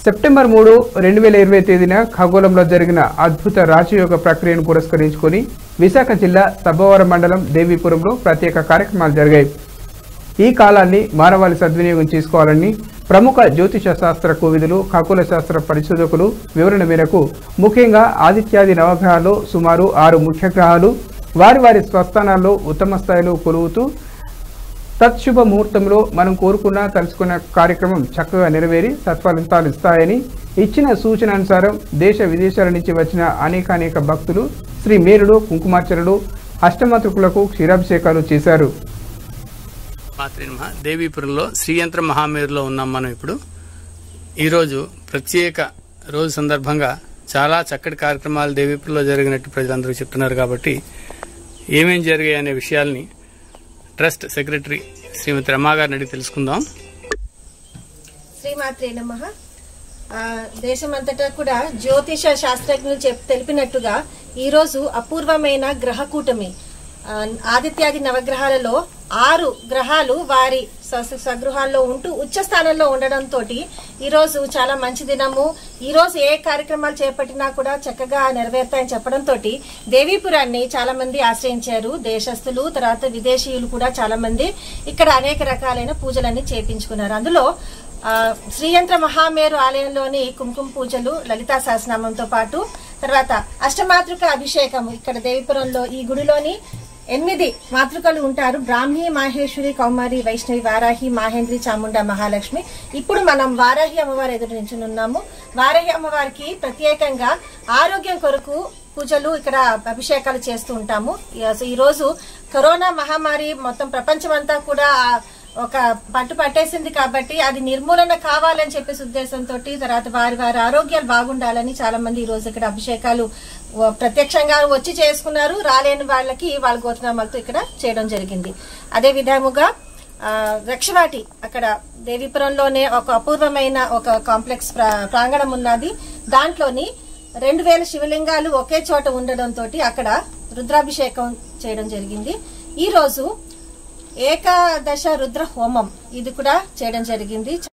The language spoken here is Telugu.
సెప్టెంబర్ మూడు రెండు వేల ఇరవై తేదీన ఖగోళంలో జరిగిన అద్భుత రాజయోగ ప్రక్రియను పురస్కరించుకొని విశాఖ జిల్లా సబ్బవరం మండలం దేవీపురంలో ప్రత్యేక కార్యక్రమాలు జరిగాయి ఈ కాలాన్ని మానవాళి సద్వినియోగం చేసుకోవాలని ప్రముఖ జ్యోతిష శాస్త్ర కోవిదులు ఖగోళ శాస్త్ర పరిశోధకులు వివరణ మేరకు ముఖ్యంగా ఆదిత్యాది నవగ్రహాల్లో సుమారు ఆరు ముఖ్య గ్రహాలు వారి వారి స్వస్థానాల్లో ఉత్తమ స్థాయిలో కొలువుతూ తత్శుభ ముహూర్తంలో మనం కోరుకున్న తలుచుకున్న కార్యక్రమం చక్కగా నెరవేరి సత్ఫలితాలు ఇస్తాయని ఇచ్చిన సూచన అనుసారం దేశ విదేశాల నుంచి వచ్చిన అనేకానేక భక్తులు శ్రీ మేరుడు కుంకుమార్చనలు అష్టమాతృకులకు క్షీరాభిషేకాలు చేశారు మాత్రి నమః దేవీపురంలో శ్రీయంత్ర మహామేరులో ఉన్నాం మనం ఇప్పుడు ఈరోజు ప్రత్యేక రోజు సందర్భంగా చాలా చక్కటి కార్యక్రమాలు దేవీపురంలో జరిగినట్టు ప్రజలందరూ చెప్తున్నారు కాబట్టి ఏమేం జరిగాయి అనే విషయాల్ని ట్రస్ట్ సెక్రటరీ శ్రీమతి రమా గారిని అడిగి తెలుసుకుందాం శ్రీమాత్రే నమ దేశమంతటా కూడా జ్యోతిష శాస్త్రజ్ఞులు చెప్ తెలిపినట్టుగా ఈ రోజు అపూర్వమైన గ్రహ కూటమి ఆ, ఆదిత్యాది నవగ్రహాలలో ఆరు గ్రహాలు వారి స్వ- స్వగృహాల్లో ఉంటూ ఉచ్చ స్థానంలో ఉండడంతో ఈ రోజు చాలా మంచి దినము ఈ రోజు ఏ కార్యక్రమాలు చేపట్టినా కూడా చక్కగా నెరవేరుతాయని చెప్పడంతో దేవీపురాన్ని చాలా మంది ఆశ్రయించారు దేశస్థులు తర్వాత విదేశీయులు కూడా చాలా మంది ఇక్కడ అనేక రకాలైన పూజలన్నీ చేపించుకున్నారు అందులో ఆ, శ్రీయంత్ర మహామేరు ఆలయంలోని కుంకుమ పూజలు లలితా సహస్రనామంతో పాటు తర్వాత అష్టమాతృక అభిషేకం ఇక్కడ దేవిపురంలో ఈ గుడిలోని ఎనిమిది మాతృకలు ఉంటారు బ్రాహ్మీ మాహేశ్వరి కౌమారి వైష్ణవి వారాహి మాహేంద్రి చాముండ మహాలక్ష్మి ఇప్పుడు మనం వారాహి అమ్మవారి ఎదురు నించునున్నాము వారాహి అమ్మవారికి ప్రత్యేకంగా ఆరోగ్యం కొరకు పూజలు ఇక్కడ అభిషేకాలు చేస్తూ ఉంటాము ఈ- ఈ రోజు కరోనా మహమ్మారి మొత్తం ప్రపంచమంతా కూడా ఆ ఒక పట్టు పట్టేసింది కాబట్టి అది నిర్మూలన కావాలని చెప్పేసి ఉద్దేశంతో తర్వాత వారి వారి ఆరోగ్యాలు బాగుండాలని చాలా మంది ఈ రోజు ఇక్కడ అభిషేకాలు వ- ప్రత్యక్షంగా వచ్చి చేసుకున్నారు రాలేని వాళ్ళకి వాళ్ళ గోత్రనామాలతో ఇక్కడ చేయడం జరిగింది అదే విధముగా ఆ, రక్షవాటి అక్కడ దేవీపురంలోనే ఒక అపూర్వమైన ఒక కాంప్లెక్స్ ప్రా- ప్రాంగణం ఉన్నది దాంట్లోని రెండు వేల శివలింగాలు ఒకే చోట ఉండడంతో అక్కడ రుద్రాభిషేకం చేయడం జరిగింది ఈ రోజు ఏకాదశ రుద్ర హోమం ఇది కూడా చేయడం జరిగింది